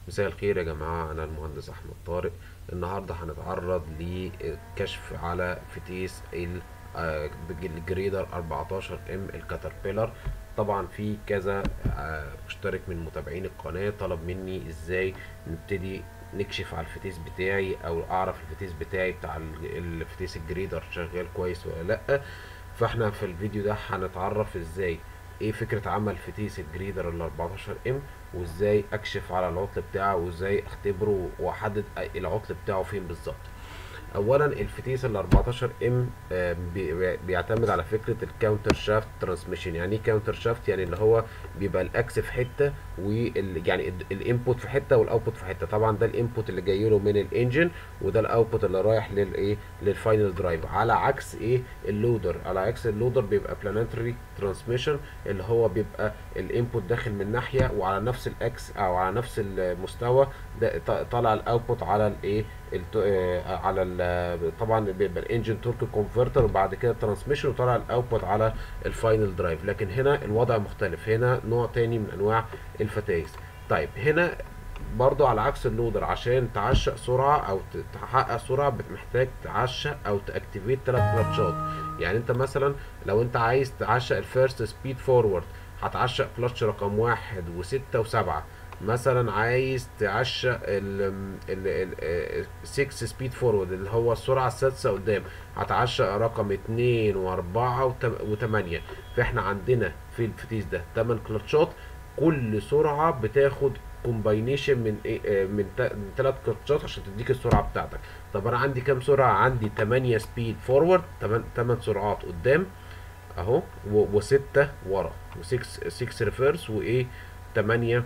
مساء الخير يا جماعة أنا المهندس أحمد طارق النهاردة هنتعرض لكشف على فتيس ال- آه، الجريدر 14 ام الكاتربيلر طبعا في كذا آه، مشترك من متابعين القناة طلب مني ازاي نبتدي نكشف على الفتيس بتاعي او اعرف الفتيس بتاعي بتاع ال- الفتيس الجريدر شغال كويس ولا لا فاحنا في الفيديو ده هنتعرف ازاي ايه فكرة عمل فتيس الجريدر ال 14 ام وازاي اكشف على العطل بتاعه وازاي اختبره واحدد العطل بتاعه فين بالظبط اولا الفتيس ال 14 ام بيعتمد على فكره الكاونتر شافت ترانسميشن يعني ايه كاونتر شافت يعني اللي هو بيبقى الاكس في حته وال يعني الانبوت في حته والاوتبوت في حته طبعا ده الانبوت اللي جاي له من الانجن وده الاوتبوت اللي رايح للايه للفاينل درايف على عكس ايه اللودر على عكس اللودر بيبقى بلانتري ترانسميشن اللي هو بيبقى الانبوت داخل من ناحيه وعلى نفس الاكس او على نفس المستوى ده ط- طالع الاوتبوت على الايه الت- آه، على ال- طبعا بيبقى الانجن تورك كونفرتر وبعد كده ترانسميشن وطالع الاوتبوت على الفاينل درايف لكن هنا الوضع مختلف هنا نوع تاني من انواع الفتايس طيب هنا برضو على عكس اللودر عشان تعشق سرعة او ت- تحقق سرعة بت- محتاج تعشق او تاكتيفيت ثلاث كلاتشات يعني انت مثلا لو انت عايز تعشق الفيرست سبيد فورورد هتعشق كلاتش رقم واحد وستة وسبعة مثلا عايز تعشق ال ال 6 سبيد فورورد اللي هو السرعة السادسة قدام هتعشق رقم اتنين واربعة وتمانية فاحنا عندنا في الفتيس ده تمن كلاتشات كل سرعة بتاخد كومباينيشن من ايه آه، من تا- من ثلاث كلاتشات عشان تديك السرعة بتاعتك طب انا عندي كام سرعة عندي 8 سبيد فورورد 8 سرعات قدام اهو و- وستة ورا و6 6 ريفيرس وايه 8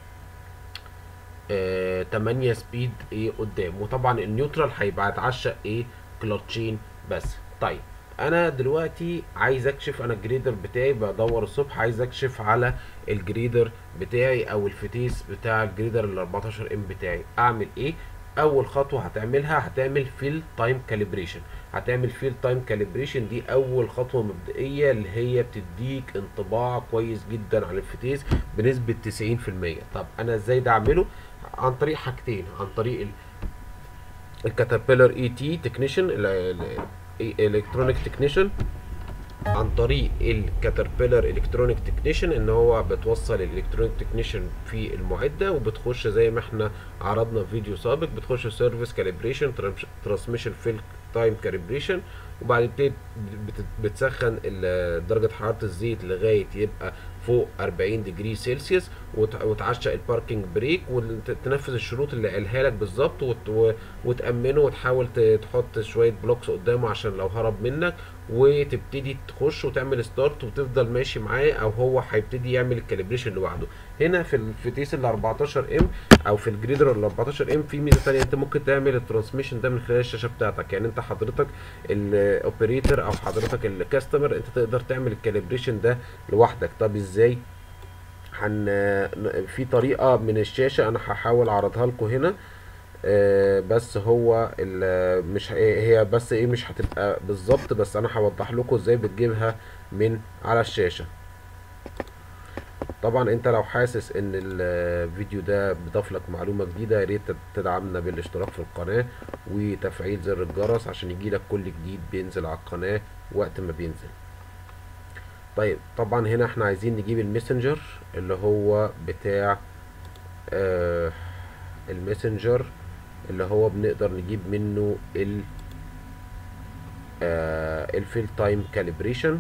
آه 8 سبيد ايه قدام وطبعا النيوترال هيبقى اتعشق ايه كلاتشين بس طيب انا دلوقتي عايز اكشف انا الجريدر بتاعي بدور الصبح عايز اكشف على الجريدر بتاعي او الفتيس بتاع الجريدر ال 14 ام بتاعي اعمل ايه اول خطوه هتعملها هتعمل فيل تايم كاليبريشن هتعمل فيل تايم كاليبريشن دي اول خطوه مبدئيه اللي هي بتديك انطباع كويس جدا عن الفتيس بنسبه 90% طب انا ازاي ده اعمله عن طريق حاجتين عن طريق ال الكاتربيلر اي تي تكنيشن الالكترونيك تكنيشن عن طريق الكاتربيلر الكترونيك تكنيشن ان هو بتوصل الالكترونيك تكنيشن في المعده وبتخش زي ما احنا عرضنا في فيديو سابق بتخش سيرفيس كاليبريشن ترانسميشن فيل تايم كاليبريشن وبعد كده بت- بتسخن ال- درجه حراره الزيت لغايه يبقى فوق 40 ديجري سيلسيوس وت- وتعشق الباركينج بريك وتنفذ الشروط اللي قالها لك بالظبط وت- و- وتامنه وتحاول ت- تحط شويه بلوكس قدامه عشان لو هرب منك وتبتدي تخش وتعمل ستارت وتفضل ماشي معاه او هو هيبتدي يعمل الكاليبريشن لوحده هنا في الفتيس ال 14 ام او في الجريدر ال 14 ام في ميزه ثانيه انت ممكن تعمل الترانسميشن ده من خلال الشاشه بتاعتك يعني انت حضرتك الاوبريتور او حضرتك الكاستمر انت تقدر تعمل الكاليبريشن ده لوحدك طب ازاي هن في طريقه من الشاشه انا هحاول اعرضها لكم هنا آه، بس هو ال- مش هي هي بس ايه مش هتبقى بالظبط بس انا هوضح لكم ازاي بتجيبها من على الشاشه طبعا انت لو حاسس ان الفيديو ده بضاف لك معلومه جديده يا ريت تدعمنا بالاشتراك في القناه وتفعيل زر الجرس عشان يجيلك كل جديد بينزل على القناه وقت ما بينزل طيب طبعا هنا احنا عايزين نجيب الميسنجر اللي هو بتاع آه الميسنجر اللي هو بنقدر نجيب منه ال آه الفيل تايم كاليبريشن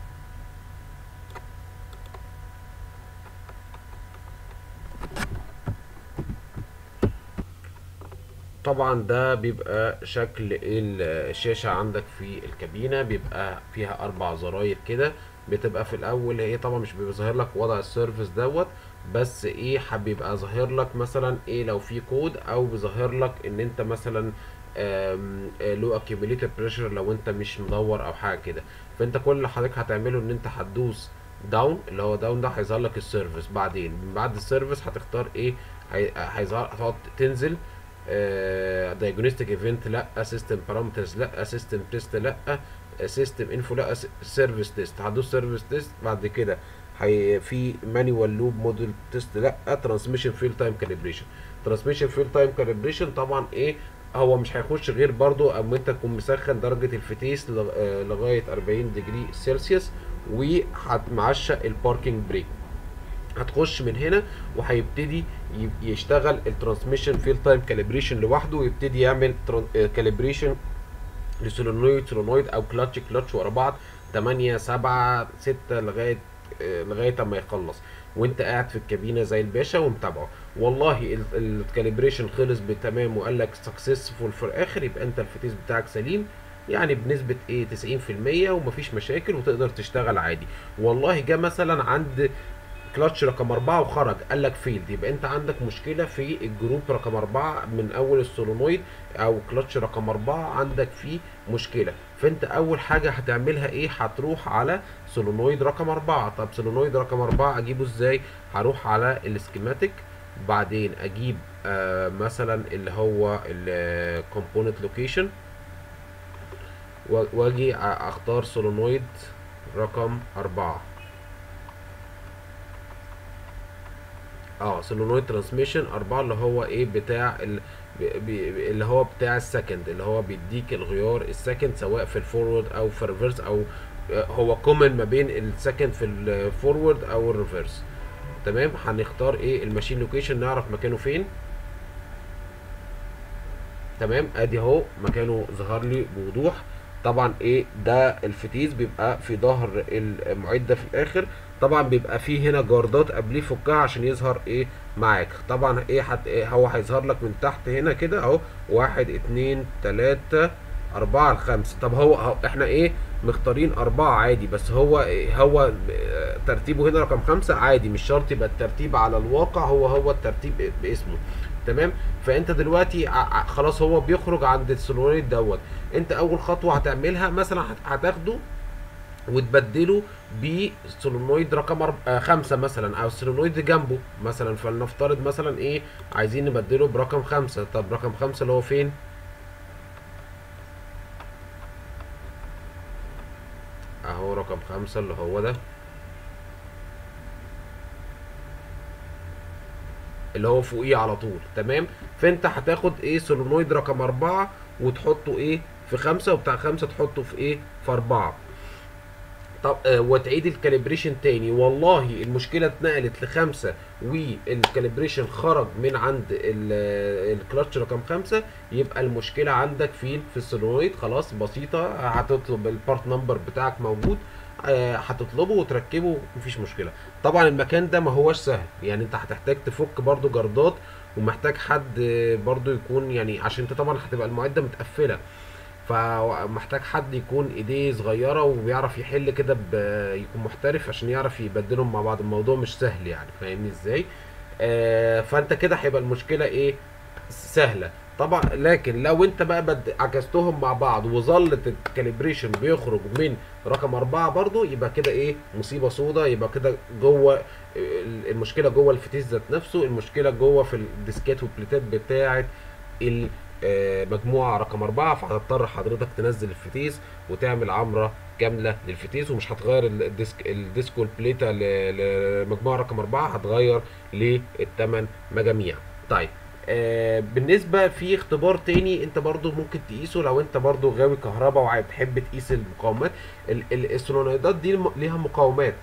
طبعا ده بيبقى شكل الشاشة عندك في الكابينة بيبقى فيها أربع زراير كده بتبقى في الأول هي طبعا مش بيبقى ظاهر لك وضع السيرفيس دوت بس ايه حب بيبقى ظاهر لك مثلا ايه لو في كود او بيظهر لك ان انت مثلا لو اكيوميليتد بريشر لو انت مش مدور او حاجه كده فانت كل اللي حضرتك هتعمله ان انت هتدوس داون اللي هو داون ده هيظهر لك السيرفيس بعدين من بعد السيرفيس هتختار ايه هي- هيظهر هتقعد تنزل دايجنوستيك ايفنت لا سيستم بارامترز لا سيستم تيست لا سيستم انفو لا سيرفيس تيست هتدوس سيرفيس تيست بعد كده هي في مانيوال لوب موديل تيست لا ترانسميشن فيل تايم كاليبريشن ترانسميشن فيل تايم كاليبريشن طبعا ايه هو مش هيخش غير برضو اما انت تكون مسخن درجه الفتيس لغ- آه، لغايه 40 ديجري سيلسيوس وهتمعشق الباركينج بريك هتخش من هنا وهيبتدي ي- يشتغل الترانسميشن فيل تايم كاليبريشن لوحده ويبتدي يعمل كاليبريشن لسولونويد سولونويد او كلاتش كلاتش ورا بعض 8 7 6 لغايه آه، لغايه اما يخلص وانت قاعد في الكابينه زي الباشا ومتابعه والله الكاليبريشن خلص بتمام وقال لك سكسسفول في الاخر يبقى انت الفتيس بتاعك سليم يعني بنسبة ايه 90% ومفيش مشاكل وتقدر تشتغل عادي والله جه مثلا عند كلاتش رقم أربعة وخرج قال لك فيلد يبقى أنت عندك مشكلة في الجروب رقم أربعة من أول السولونويد أو كلاتش رقم أربعة عندك فيه مشكلة فأنت أول حاجة هتعملها إيه هتروح على سولونويد رقم أربعة طب سولونويد رقم أربعة أجيبه إزاي هروح على السكيماتيك بعدين أجيب آه مثلا اللي هو الكومبوننت لوكيشن واجي اختار سولونويد رقم أربعة اه سولونويد ترانسميشن أربعة اللي هو ايه بتاع ال... بي- بي- اللي هو بتاع السكند اللي هو بيديك الغيار السكند سواء في الفورورد او في الريفرس او آه، هو كومن ما بين السكند في الفورورد او الريفرس تمام هنختار ايه الماشين لوكيشن نعرف مكانه فين تمام ادي اهو مكانه ظهر لي بوضوح طبعا ايه ده الفتيس بيبقى في ظهر المعده في الاخر طبعا بيبقى فيه هنا جاردات قبليه فكها عشان يظهر ايه معاك طبعا ايه, حت إيه هو هيظهر لك من تحت هنا كده اهو واحد اتنين تلاتة أربعة لخمسة طب هو, هو احنا ايه مختارين أربعة عادي بس هو إيه هو آه، ترتيبه هنا رقم خمسة عادي مش شرط يبقى الترتيب على الواقع هو هو الترتيب باسمه تمام فانت دلوقتي ع- ع- خلاص هو بيخرج عند السولونويد دوت انت اول خطوه هتعملها مثلا هت- هتاخده وتبدله بسولونويد رقم أرب... آه خمسة مثلا او السولونويد جنبه مثلا فلنفترض مثلا ايه عايزين نبدله برقم خمسة طب رقم خمسة اللي هو فين اهو رقم خمسة اللي هو ده اللي هو فوقيه على طول تمام فانت هتاخد ايه سولونويد رقم أربعة وتحطه ايه في خمسة وبتاع خمسة تحطه في ايه في أربعة طب آه وتعيد الكاليبريشن تاني والله المشكله اتنقلت لخمسه والكاليبريشن خرج من عند ال- الكلاتش رقم خمسه يبقى المشكله عندك فين في السولونويد خلاص بسيطه هتطلب البارت نمبر بتاعك موجود آه، هتطلبه وتركبه مفيش مشكله طبعا المكان ده ما هوش سهل يعني انت هتحتاج تفك برضو جردات ومحتاج حد آه، برضو يكون يعني عشان انت طبعا هتبقى المعده متقفله فمحتاج حد يكون ايديه صغيره وبيعرف يحل كده ب- يكون محترف عشان يعرف يبدلهم مع بعض الموضوع مش سهل يعني فاهمني ازاي آه فانت كده هيبقى المشكله ايه سهله طبعا لكن لو انت بقى بد... عكستهم مع بعض وظلت الكاليبريشن بيخرج من رقم أربعة برضو يبقى كده ايه مصيبة سودا يبقى كده جوه ال- المشكلة جوه الفتيس ذات نفسه المشكلة جوه في الديسكات والبليتات بتاعة ال- آه، مجموعة رقم أربعة فهتضطر حضرتك تنزل الفتيس وتعمل عمرة كاملة للفتيس ومش هتغير الديسك الديسك والبليتة ل- لمجموعة رقم أربعة هتغير للتمن مجاميع طيب آه بالنسبة في اختبار تاني انت برضو ممكن تقيسه لو انت برضو غاوي كهرباء وبتحب تقيس المقاومات ال- ال- السولونويدات دي الم- ليها مقاومات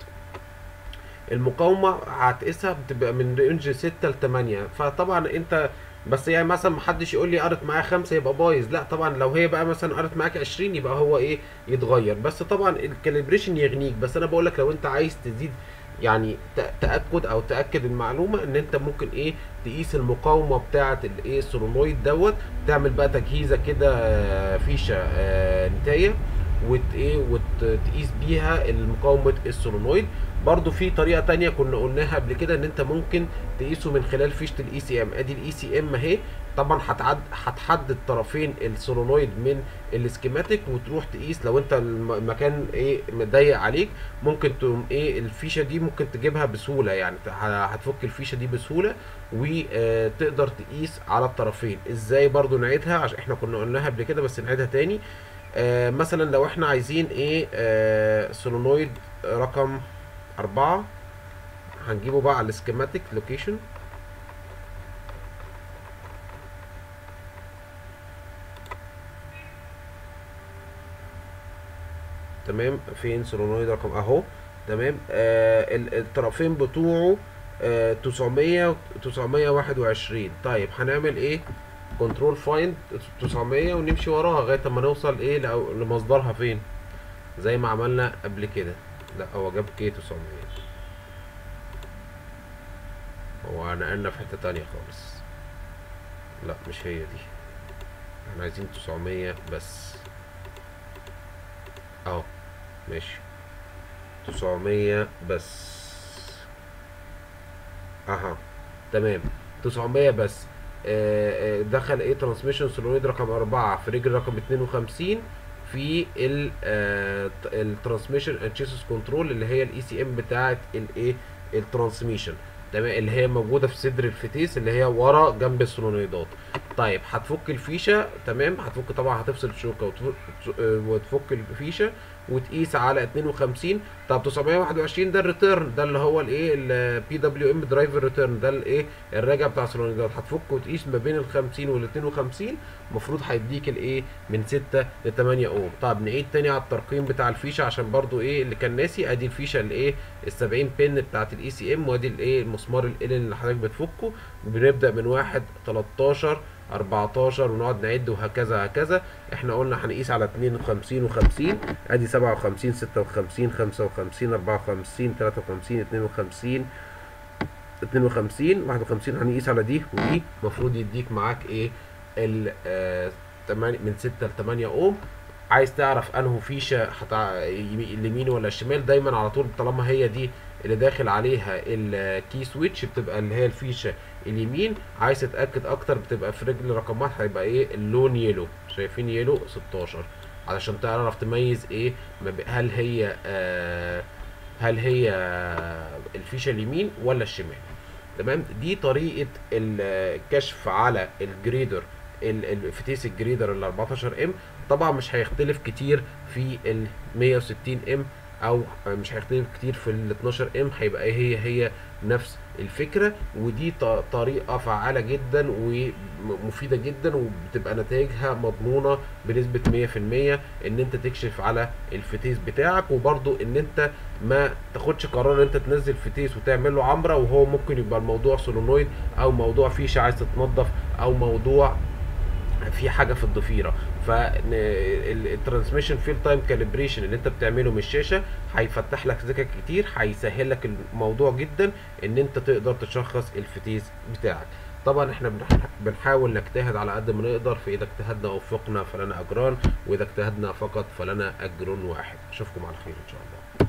المقاومة هتقيسها بتبقى من رينج 6 ل 8 فطبعا انت بس يعني مثلا محدش يقول لي قرت معايا خمسة يبقى بايظ لا طبعا لو هي بقى مثلا قرت معاك 20 يبقى هو ايه يتغير بس طبعا الكاليبريشن يغنيك بس انا بقول لك لو انت عايز تزيد يعني ت- تاكد او تاكد المعلومه ان انت ممكن ايه تقيس المقاومه بتاعه الايه السولونويد دوت تعمل بقى تجهيزه كده آه، فيشه آه، نتايه وت ايه وتقيس بيها المقاومه السولونويد برضو في طريقه تانية كنا قلناها قبل كده ان انت ممكن تقيسه من خلال فيشه الاي سي ام ادي الاي سي ام اهي طبعا هتعد هتحدد طرفين السولونويد من السكيماتيك وتروح تقيس لو انت الم- المكان ايه مضيق عليك ممكن تقوم ايه الفيشه دي ممكن تجيبها بسهوله يعني ت- ه- هتفك الفيشه دي بسهوله وتقدر تقيس على الطرفين ازاي برضو نعيدها عشان احنا كنا قلناها قبل كده بس نعيدها تاني آه مثلا لو احنا عايزين ايه آه سولونويد رقم أربعة هنجيبه بقى على السكيماتيك لوكيشن تمام فين سولونويد رقم اهو تمام آه ال- الطرفين بتوعه آه 900 921 طيب هنعمل ايه كنترول فايند 900 ونمشي وراها لغايه اما نوصل ايه لأ- لمصدرها فين زي ما عملنا قبل كده لا هو جاب كي 900 هو نقلنا في حته تانية خالص لا مش هي دي احنا عايزين 900 بس اهو ماشي 900 بس اها تمام 900 بس آه، آه، دخل ايه ترانسميشن سولويد رقم 4 في رجل رقم 52 في ال الترانسميشن اند تشيسس كنترول اللي هي الاي سي ام بتاعه الايه الترانسميشن تمام اللي هي موجوده في صدر الفتيس اللي هي ورا جنب السولونويدات طيب هتفك الفيشه تمام هتفك طبعا هتفصل الشوكه وتف- آه، وتفك الفيشه وتقيس على 52 طب 921 ده الريتيرن ده اللي هو الايه البي دبليو ام درايفر ريتيرن ده الايه الراجع بتاع السولونيدات هتفك وتقيس ما بين ال 50 وال 52 المفروض هيديك الايه من 6 ل 8 اوم طب نعيد تاني على الترقيم بتاع الفيشه عشان برضو ايه اللي كان ناسي ادي الفيشه الايه ال 70 بن بتاعت الاي سي ام وادي الايه المسمار ال اللي حضرتك بتفكه بنبدا من 1 13 14 ونقعد نعد وهكذا هكذا احنا قلنا هنقيس على 52 و50 ادي 57 56 55 54 53 52 52 51 هنقيس على دي ودي المفروض يديك معاك ايه ال آه، تمانية- من 6 ل 8 اوم عايز تعرف انه فيشه هتع... يمي- اليمين ولا الشمال دايما على طول طالما هي دي اللي داخل عليها الكي سويتش بتبقى اللي هي الفيشه اليمين عايز تتاكد اكتر بتبقى في رجل رقم واحد هيبقى ايه اللون يلو شايفين يلو 16 علشان تعرف تميز ايه ما بي- هل هي آه هل هي الفيشه اليمين ولا الشمال تمام دي طريقه الكشف على الجريدر ال- الفتيس الجريدر ال 14 ام طبعا مش هيختلف كتير في ال 160 ام او مش هيختلف كتير في ال 12 ام هيبقى هي هي نفس الفكره ودي ط- طريقه فعاله جدا ومفيده جدا وبتبقى نتائجها مضمونه بنسبه 100% ان انت تكشف على الفتيس بتاعك وبرضو ان انت ما تاخدش قرار ان انت تنزل فتيس وتعمل له عمره وهو ممكن يبقى الموضوع سولونويد او موضوع فيشه عايز تتنضف او موضوع في حاجه في الضفيره فالترانسميشن فيل تايم كاليبريشن اللي انت بتعمله من الشاشه هيفتح لك سكك كتير هيسهل لك الموضوع جدا ان انت تقدر تشخص الفتيس بتاعك طبعا احنا بنح- بنحاول نجتهد على قد ما نقدر فاذا اجتهدنا وفقنا فلنا اجران واذا اجتهدنا فقط فلنا اجر واحد اشوفكم على خير ان شاء الله